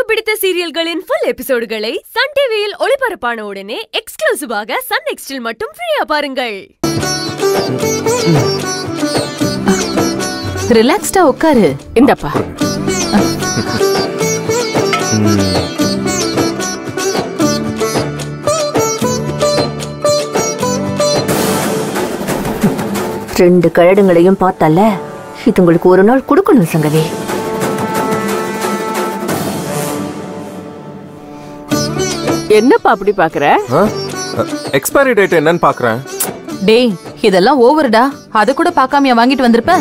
பிடித்த சீரியல்களின் full எபிசோடுகளை Sun டிவியில் ஒளிபரப்பான உடனே எக்ஸ்க்ளூசிவாக சன் நெக்ஸ்டில் மட்டும் ஃப்ரீயா பாருங்கள் ரிலாக்ஸ்டா உட்காரு இந்தப்பா ரெண்டு கழடுங்களையும் பார்த்தல இது உங்களுக்கு ஒரு நாள் கொடுக்கணும் சங்கவி என்னப்பா அப்படி பாக்குற எக்ஸ்பைரி டேட் என்னன்னு பாக்குறேன் டேய் இதெல்லாம் ஓவர்டா அத கூட பார்க்காமயா வாங்கிட்டு வந்திருப்ப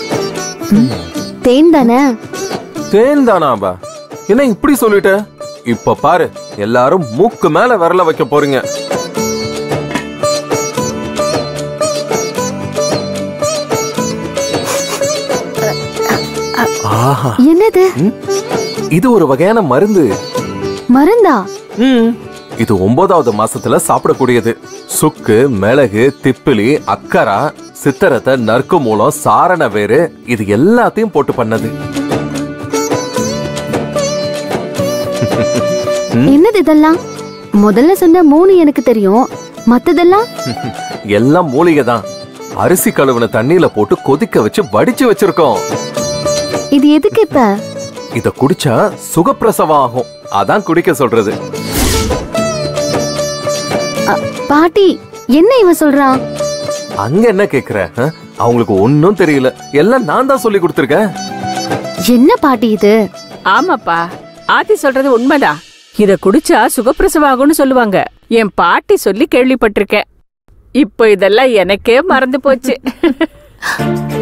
தேன் தானே தேன் தானாபா என்ன இப்படி சொல்லிட்ட இப்ப பாரு எல்லாரும் மூக்கு மேல விரல வைக்க போறீங்க ஆஹா என்னது ம்? இது ஒரு வகையான மருந்து மருந்தா ம். இது ஒன்பதாவது மாசத்துல சாப்பிடக்கூடியது சுக்கு மிளகு திப்பிலி அக்கரா சித்தரத்தை நற்கு மூலம் சாரண வேறு இது எல்லாத்தையும் போட்டு பண்ணது என்னது இதெல்லாம் முதல்ல சொன்ன மூணு எனக்கு தெரியும் மத்ததெல்லாம் எல்லாம் மூலிகை தான் அரிசி கழுவுன தண்ணியில போட்டு கொதிக்க வச்சு வடிச்சு வச்சிருக்கோம் இது எதுக்கு இப்ப இத குடிச்சா சுகப்பிரசவம் ஆகும் அதான் குடிக்க சொல்றது அ, பாட்டி என்ன இவன் சொல்றான் அங்க என்ன கேக்குற ஆ? அவங்களுக்கு ஒன்னும் தெரியல எல்லாம் நான் தான் சொல்லி கொடுத்துருக்கேன் என்ன பாட்டி இது ஆமாப்பா ஆத்தி சொல்றது உண்மைதான் இத குடிச்சா சுகப்பிரசவம் ஆகும்னு சொல்லுவாங்க என் பாட்டி சொல்லி கேள்விப்பட்டிருக்கேன் இப்போ இதெல்லாம் எனக்கே மறந்து போச்சு